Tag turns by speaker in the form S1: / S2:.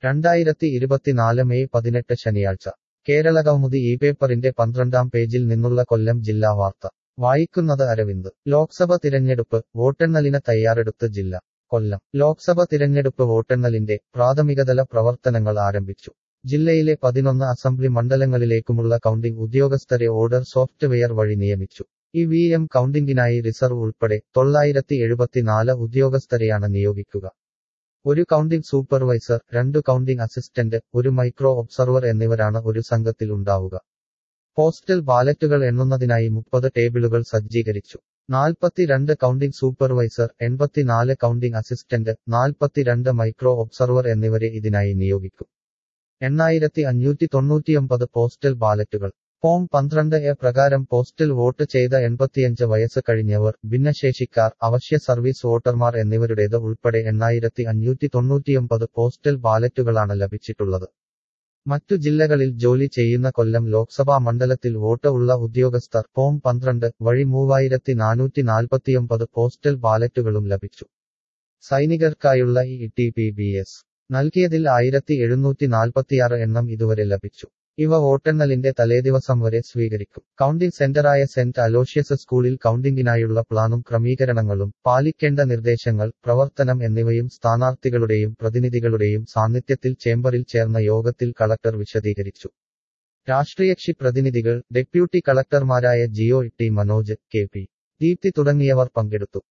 S1: രണ്ടായിരത്തി ഇരുപത്തിനാല് മെയ് പതിനെട്ട് ശനിയാഴ്ച കേരള കൗമുദി ഈ പേപ്പറിന്റെ പന്ത്രണ്ടാം പേജിൽ നിന്നുള്ള കൊല്ലം ജില്ലാ വാർത്ത വായിക്കുന്നത് അരവിന്ദ് ലോക്സഭ തിരഞ്ഞെടുപ്പ് വോട്ടെണ്ണലിന് തയ്യാറെടുത്ത് ജില്ല കൊല്ലം ലോക്സഭ തിരഞ്ഞെടുപ്പ് വോട്ടെണ്ണലിന്റെ പ്രാഥമികതല പ്രവർത്തനങ്ങൾ ആരംഭിച്ചു ജില്ലയിലെ പതിനൊന്ന് അസംബ്ലി മണ്ഡലങ്ങളിലേക്കുമുള്ള കൗണ്ടിംഗ് ഉദ്യോഗസ്ഥരെ ഓർഡർ സോഫ്റ്റ്വെയർ വഴി നിയമിച്ചു ഇ വി എം കൗണ്ടിംഗിനായി റിസർവ് ഉൾപ്പെടെ തൊള്ളായിരത്തി എഴുപത്തിനാല് ഉദ്യോഗസ്ഥരെയാണ് നിയോഗിക്കുക ഒരു കൗണ്ടിംഗ് സൂപ്പർവൈസർ രണ്ടു കൗണ്ടിംഗ് അസിസ്റ്റന്റ് ഒരു മൈക്രോ ഒബ്സർവർ എന്നിവരാണ് ഒരു സംഘത്തിൽ ഉണ്ടാവുക പോസ്റ്റൽ ബാലറ്റുകൾ എണ്ണുന്നതിനായി മുപ്പത് ടേബിളുകൾ സജ്ജീകരിച്ചു നാൽപ്പത്തിരണ്ട് കൗണ്ടിംഗ് സൂപ്പർവൈസർ എൺപത്തിനാല് കൗണ്ടിംഗ് അസിസ്റ്റന്റ് നാൽപ്പത്തിരണ്ട് മൈക്രോ ഒബ്സർവർ എന്നിവരെ ഇതിനായി നിയോഗിക്കും എണ്ണായിരത്തി അഞ്ഞൂറ്റി തൊണ്ണൂറ്റിയൊമ്പത് പോസ്റ്റൽ ബാലറ്റുകൾ ഫോം പന്ത്രണ്ട് എ പ്രകാരം പോസ്റ്റൽ വോട്ട് ചെയ്ത എൺപത്തിയഞ്ച് വയസ്സ് കഴിഞ്ഞവർ ഭിന്നശേഷിക്കാർ അവശ്യ സർവീസ് വോട്ടർമാർ എന്നിവരുടേത് ഉൾപ്പെടെ എണ്ണായിരത്തി അഞ്ഞൂറ്റി തൊണ്ണൂറ്റിയൊമ്പത് പോസ്റ്റൽ ബാലറ്റുകളാണ് ലഭിച്ചിട്ടുള്ളത് മറ്റു ജില്ലകളിൽ ജോലി ചെയ്യുന്ന കൊല്ലം ലോക്സഭാ മണ്ഡലത്തിൽ വോട്ട് ഉള്ള ഉദ്യോഗസ്ഥർ ഫോം പന്ത്രണ്ട് വഴി മൂവായിരത്തി നാനൂറ്റി നാൽപ്പത്തിയൊമ്പത് പോസ്റ്റൽ ബാലറ്റുകളും ലഭിച്ചു സൈനികർക്കായുള്ള E T P B S നൽകിയതിൽ ആയിരത്തി എഴുന്നൂറ്റി നാൽപ്പത്തിയാറ് എണ്ണം ഇതുവരെ ലഭിച്ചു ഇവ വോട്ടെണ്ണലിന്റെ തലേദിവസം വരെ സ്വീകരിക്കും കൗണ്ടിംഗ് സെന്ററായ സെന്റ് അലോഷ്യസ് സ്കൂളിൽ കൗണ്ടിംഗിനായുള്ള പ്ലാനും ക്രമീകരണങ്ങളും പാലിക്കേണ്ട നിർദ്ദേശങ്ങൾ പ്രവർത്തനം എന്നിവയും സ്ഥാനാർത്ഥികളുടെയും പ്രതിനിധികളുടെയും സാന്നിധ്യത്തിൽ ചേംബറിൽ ചേർന്ന യോഗത്തിൽ കളക്ടർ വിശദീകരിച്ചു രാഷ്ട്രീയകക്ഷി പ്രതിനിധികൾ ഡെപ്യൂട്ടി കളക്ടർമാരായ Geo T Manoj K P Deepthi തുടങ്ങിയവർ പങ്കെടുത്തു